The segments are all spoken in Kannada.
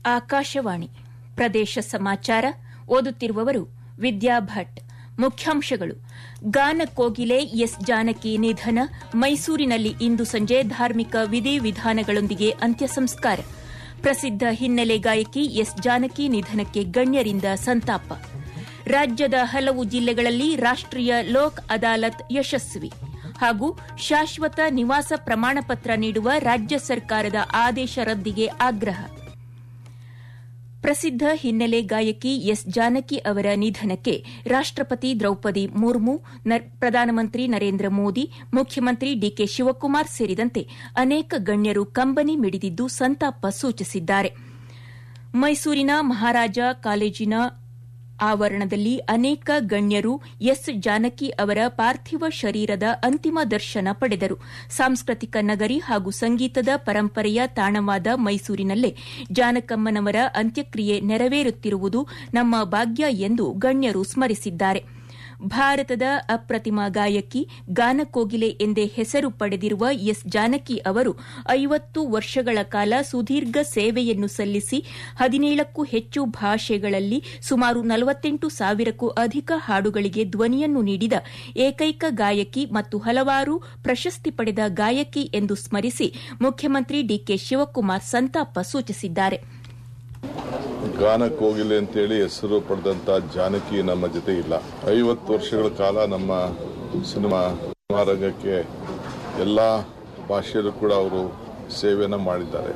ಆಕಾಶವಾಣಿ ಪ್ರದೇಶ ಸಮಾಚಾರ ಓದುತ್ತಿರುವವರು ವಿದ್ಯಾ ಭಟ್ ಮುಖ್ಯಾಂಶಗಳು ಗಾನ ಕೋಗಿಲೆ ಎಸ್ ಜಾನಕಿ ನಿಧನ ಮೈಸೂರಿನಲ್ಲಿ ಇಂದು ಸಂಜೆ ಧಾರ್ಮಿಕ ವಿಧಿವಿಧಾನಗಳೊಂದಿಗೆ ಅಂತ್ಯ ಸಂಸ್ಕಾರ ಪ್ರಸಿದ್ದ ಹಿನ್ನೆಲೆ ಗಾಯಕಿ ಎಸ್ ಜಾನಕಿ ನಿಧನಕ್ಕೆ ಗಣ್ಯರಿಂದ ಸಂತಾಪ ರಾಜ್ಯದ ಹಲವು ಜಿಲ್ಲೆಗಳಲ್ಲಿ ರಾಷ್ಟೀಯ ಲೋಕ್ ಅದಾಲತ್ ಯಶಸ್ವಿ ಹಾಗೂ ಶಾಶ್ವತ ನಿವಾಸ ಪ್ರಮಾಣಪತ್ರ ನೀಡುವ ರಾಜ್ಯ ಸರ್ಕಾರದ ಆದೇಶ ರದ್ದಿಗೆ ಆಗ್ರಹ ಪ್ರಸಿದ್ದ ಹಿನ್ನೆಲೆ ಗಾಯಕಿ ಎಸ್ ಜಾನಕಿ ಅವರ ನಿಧನಕ್ಕೆ ರಾಷ್ಟಪತಿ ದ್ರೌಪದಿ ಮುರ್ಮು ಪ್ರಧಾನಮಂತ್ರಿ ನರೇಂದ್ರ ಮೋದಿ ಮುಖ್ಯಮಂತ್ರಿ ಡಿಕೆ ಶಿವಕುಮಾರ್ ಸೇರಿದಂತೆ ಅನೇಕ ಗಣ್ಯರು ಕಂಬನಿ ಮಿಡಿದಿದ್ದು ಸಂತಾಪ ಸೂಚಿಸಿದ್ದಾರೆ ಮೈಸೂರಿನ ಮಹಾರಾಜ ಕಾಲೇಜಿನ ಆವರಣದಲ್ಲಿ ಅನೇಕ ಗಣ್ಯರು ಎಸ್ ಜಾನಕಿ ಅವರ ಪಾರ್ಥಿವ ಶರೀರದ ಅಂತಿಮ ದರ್ಶನ ಪಡೆದರು ಸಾಂಸ್ಕೃತಿಕ ನಗರಿ ಹಾಗೂ ಸಂಗೀತದ ಪರಂಪರೆಯ ತಾಣವಾದ ಮೈಸೂರಿನಲ್ಲೇ ಜಾನಕಮ್ಮನವರ ಅಂತ್ಯಕ್ರಿಯೆ ನೆರವೇರುತ್ತಿರುವುದು ನಮ್ಮ ಭಾಗ್ಯ ಎಂದು ಗಣ್ಯರು ಸ್ಮರಿಸಿದ್ದಾರೆ ಭಾರತದ ಅಪ್ರತಿಮ ಗಾಯಕಿ ಗಾನಕೋಗಿಲೆ ಎಂದೇ ಹೆಸರು ಪಡೆದಿರುವ ಎಸ್ ಜಾನಕಿ ಅವರು ಐವತ್ತು ವರ್ಷಗಳ ಕಾಲ ಸುದೀರ್ಘ ಸೇವೆಯನ್ನು ಸಲ್ಲಿಸಿ ಹದಿನೇಳಕ್ಕೂ ಹೆಚ್ಚು ಭಾಷೆಗಳಲ್ಲಿ ಸುಮಾರು ನಲವತ್ತೆಂಟು ಸಾವಿರಕ್ಕೂ ಅಧಿಕ ಹಾಡುಗಳಿಗೆ ಧ್ವನಿಯನ್ನು ನೀಡಿದ ಏಕೈಕ ಗಾಯಕಿ ಮತ್ತು ಹಲವಾರು ಪ್ರಶಸ್ತಿ ಪಡೆದ ಗಾಯಕಿ ಎಂದು ಸ್ಮರಿಸಿ ಮುಖ್ಯಮಂತ್ರಿ ಡಿಕೆ ಶಿವಕುಮಾರ್ ಸಂತಾಪ ಸೂಚಿಸಿದ್ದಾರೆ ಗಾನ ಕೋಗಿಲೆ ಅಂತೇಳಿ ಹೆಸರು ಪಡೆದಂತ ಜಾನಕಿ ನಮ್ಮ ಜೊತೆ ಇಲ್ಲ ಐವತ್ತು ವರ್ಷಗಳ ಕಾಲ ನಮ್ಮ ಸಿನಿಮಾ ರಂಗಕ್ಕೆ ಎಲ್ಲ ಭಾಷೆಯಲ್ಲೂ ಕೂಡ ಅವರು ಸೇವೆಯನ್ನು ಮಾಡಿದ್ದಾರೆ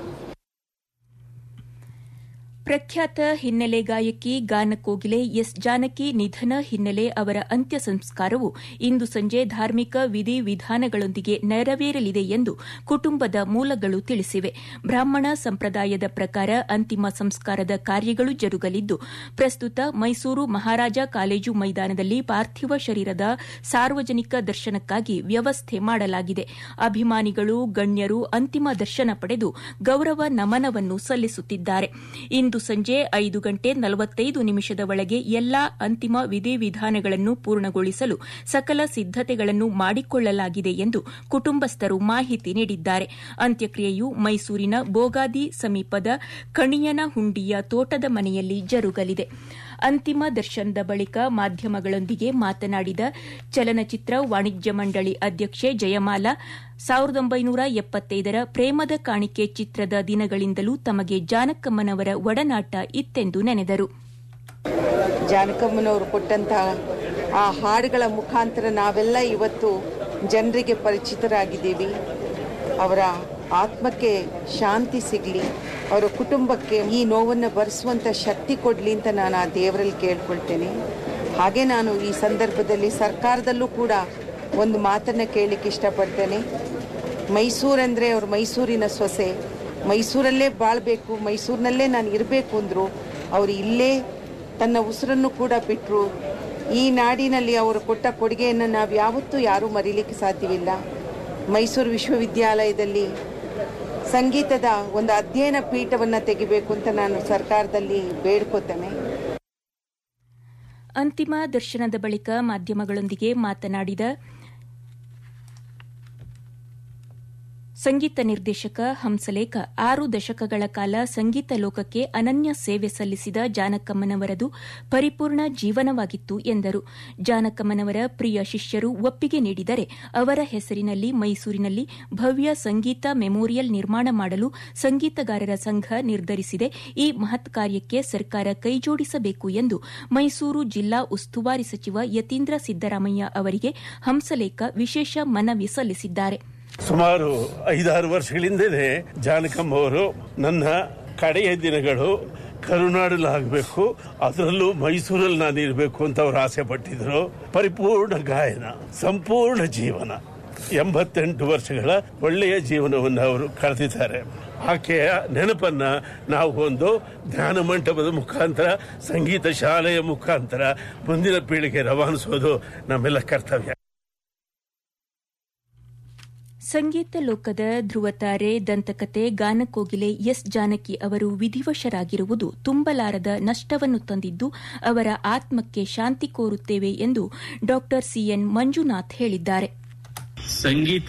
ಪ್ರಖ್ಯಾತ ಹಿನ್ನೆಲೆ ಗಾಯಕಿ ಗಾನಕೋಗಿಲೆ ಎಸ್ ಜಾನಕಿ ನಿಧನ ಹಿನ್ನೆಲೆ ಅವರ ಅಂತ್ಯ ಸಂಸ್ಕಾರವು ಇಂದು ಸಂಜೆ ಧಾರ್ಮಿಕ ವಿಧಿವಿಧಾನಗಳೊಂದಿಗೆ ನೆರವೇರಲಿದೆ ಎಂದು ಕುಟುಂಬದ ಮೂಲಗಳು ತಿಳಿಸಿವೆ ಬ್ರಾಹ್ಮಣ ಸಂಪ್ರದಾಯದ ಪ್ರಕಾರ ಅಂತಿಮ ಸಂಸ್ಕಾರದ ಕಾರ್ಯಗಳು ಜರುಗಲಿದ್ದು ಪ್ರಸ್ತುತ ಮೈಸೂರು ಮಹಾರಾಜ ಕಾಲೇಜು ಮೈದಾನದಲ್ಲಿ ಪಾರ್ಥಿವ ಶರೀರದ ಸಾರ್ವಜನಿಕ ದರ್ಶನಕ್ಕಾಗಿ ವ್ಯವಸ್ಥೆ ಮಾಡಲಾಗಿದೆ ಅಭಿಮಾನಿಗಳು ಗಣ್ಯರು ಅಂತಿಮ ದರ್ಶನ ಪಡೆದು ಗೌರವ ನಮನವನ್ನು ಸಲ್ಲಿಸುತ್ತಿದ್ದಾರೆ ಇಂದು ಸಂಜೆ ಐದು ಗಂಟೆ ನಲವತ್ತೈದು ನಿಮಿಷದ ಒಳಗೆ ಎಲ್ಲಾ ಅಂತಿಮ ವಿಧಿವಿಧಾನಗಳನ್ನು ಪೂರ್ಣಗೊಳಿಸಲು ಸಕಲ ಸಿದ್ದತೆಗಳನ್ನು ಮಾಡಿಕೊಳ್ಳಲಾಗಿದೆ ಎಂದು ಕುಟುಂಬಸ್ಥರು ಮಾಹಿತಿ ನೀಡಿದ್ದಾರೆ ಅಂತ್ಯಕ್ರಿಯೆಯು ಮೈಸೂರಿನ ಬೋಗಾದಿ ಸಮೀಪದ ಕಣಿಯನಹುಂಡಿಯ ತೋಟದ ಮನೆಯಲ್ಲಿ ಜರುಗಲಿದೆ ಅಂತಿಮ ದರ್ಶನದ ಬಳಿಕ ಮಾಧ್ಯಮಗಳೊಂದಿಗೆ ಮಾತನಾಡಿದ ಚಲನಚಿತ್ರ ವಾಣಿಜ್ಯ ಮಂಡಳಿ ಅಧ್ಯಕ್ಷೆ ಜಯಮಾಲಾ ಸಾವಿರದ ಒಂಬೈನೂರ ಎಪ್ಪತ್ತೈದರ ಪ್ರೇಮದ ಕಾಣಿಕೆ ಚಿತ್ರದ ದಿನಗಳಿಂದಲೂ ತಮಗೆ ಜಾನಕಮ್ಮನವರ ಒಡನಾಟ ಇತ್ತೆಂದು ನೆನೆದರು ಜಾನಕಮ್ಮನವರು ಕೊಟ್ಟಂತಹ ಆ ಹಾಡುಗಳ ಮುಖಾಂತರ ನಾವೆಲ್ಲ ಇವತ್ತು ಜನರಿಗೆ ಪರಿಚಿತರಾಗಿದ್ದೀವಿ ಅವರ ಆತ್ಮಕ್ಕೆ ಶಾಂತಿ ಸಿಗಲಿ ಅವರ ಕುಟುಂಬಕ್ಕೆ ಈ ನೋವನ್ನು ಭರಿಸುವಂಥ ಶಕ್ತಿ ಕೊಡಲಿ ಅಂತ ನಾನು ಆ ದೇವರಲ್ಲಿ ಕೇಳ್ಕೊಳ್ತೇನೆ ಹಾಗೆ ನಾನು ಈ ಸಂದರ್ಭದಲ್ಲಿ ಸರ್ಕಾರದಲ್ಲೂ ಕೂಡ ಒಂದು ಮಾತನ್ನು ಕೇಳಲಿಕ್ಕೆ ಇಷ್ಟಪಡ್ತೇನೆ ಮೈಸೂರಂದರೆ ಅವರು ಮೈಸೂರಿನ ಸೊಸೆ ಮೈಸೂರಲ್ಲೇ ಬಾಳಬೇಕು ಮೈಸೂರಿನಲ್ಲೇ ನಾನು ಇರಬೇಕು ಅಂದರು ಅವರು ಇಲ್ಲೇ ತನ್ನ ಉಸಿರನ್ನು ಕೂಡ ಬಿಟ್ಟರು ಈ ನಾಡಿನಲ್ಲಿ ಅವರು ಕೊಟ್ಟ ಕೊಡುಗೆಯನ್ನು ನಾವು ಯಾವತ್ತೂ ಯಾರೂ ಮರೀಲಿಕ್ಕೆ ಸಾಧ್ಯವಿಲ್ಲ ಮೈಸೂರು ವಿಶ್ವವಿದ್ಯಾಲಯದಲ್ಲಿ ಸಂಗೀತದ ಒಂದು ಅಧ್ಯಯನ ಪೀಠವನ್ನು ತೆಗಿಬೇಕು ಅಂತ ನಾನು ಸರ್ಕಾರದಲ್ಲಿ ಬೇಡ್ಕೋತೇನೆ ಅಂತಿಮ ದರ್ಶನದ ಬಳಿಕ ಮಾಧ್ಯಮಗಳೊಂದಿಗೆ ಮಾತನಾಡಿದ ಸಂಗೀತ ನಿರ್ದೇಶಕ ಹಂಸಲೇಖ ಆರು ದಶಕಗಳ ಕಾಲ ಸಂಗೀತ ಲೋಕಕ್ಕೆ ಅನನ್ಯ ಸೇವೆ ಸಲ್ಲಿಸಿದ ಜಾನಕಮ್ಮನವರದು ಪರಿಪೂರ್ಣ ಜೀವನವಾಗಿತ್ತು ಎಂದರು ಜಾನಕಮ್ಮನವರ ಪ್ರಿಯ ಶಿಷ್ಯರು ಒಪ್ಪಿಗೆ ನೀಡಿದರೆ ಅವರ ಹೆಸರಿನಲ್ಲಿ ಮೈಸೂರಿನಲ್ಲಿ ಭವ್ಯ ಸಂಗೀತ ಮೆಮೋರಿಯಲ್ ನಿರ್ಮಾಣ ಮಾಡಲು ಸಂಗೀತಗಾರರ ಸಂಘ ನಿರ್ಧರಿಸಿದೆ ಈ ಮಹತ್ ಕಾರ್ಯಕ್ಕೆ ಸರ್ಕಾರ ಕೈಜೋಡಿಸಬೇಕು ಎಂದು ಮೈಸೂರು ಜಿಲ್ಲಾ ಉಸ್ತುವಾರಿ ಸಚಿವ ಯತೀಂದ್ರ ಸಿದ್ದರಾಮಯ್ಯ ಅವರಿಗೆ ಹಂಸಲೇಖ ವಿಶೇಷ ಮನವಿ ಸಲ್ಲಿಸಿದ್ದಾರೆ ಸುಮಾರು ಐದಾರು ವರ್ಷಗಳಿಂದಲೇ ಜಾನಕಮ್ಮ ಅವರು ನನ್ನ ಕಡೆಯ ದಿನಗಳು ಕರುನಾಡಲ್ಲಿ ಆಗಬೇಕು ಅದರಲ್ಲೂ ಮೈಸೂರಲ್ಲಿ ನಾನು ಇರಬೇಕು ಅಂತ ಅವರು ಆಸೆ ಪಟ್ಟಿದ್ರು ಪರಿಪೂರ್ಣ ಗಾಯನ ಸಂಪೂರ್ಣ ಜೀವನ ಎಂಬತ್ತೆಂಟು ವರ್ಷಗಳ ಒಳ್ಳೆಯ ಜೀವನವನ್ನು ಅವರು ಕಳೆದಿದ್ದಾರೆ ಆಕೆಯ ನೆನಪನ್ನ ನಾವು ಒಂದು ಧ್ಯಾನ ಮಂಟಪದ ಮುಖಾಂತರ ಸಂಗೀತ ಶಾಲೆಯ ಮುಖಾಂತರ ಮುಂದಿನ ಪೀಳಿಗೆ ರವಾನಿಸೋದು ನಮ್ಮೆಲ್ಲ ಕರ್ತವ್ಯ ಸಂಗೀತ ಲೋಕದ ಧ್ರುವತಾರೆ ದಂತಕತೆ ಗಾನಕೋಗಿಲೆ ಎಸ್ ಜಾನಕಿ ಅವರು ವಿಧಿವಶರಾಗಿರುವುದು ತುಂಬಲಾರದ ನಷ್ಟವನ್ನು ತಂದಿದ್ದು ಅವರ ಆತ್ಮಕ್ಕೆ ಶಾಂತಿ ಕೋರುತ್ತೇವೆ ಎಂದು ಡಾ ಸಿಎನ್ ಮಂಜುನಾಥ್ ಹೇಳಿದ್ದಾರೆ ಸಂಗೀತ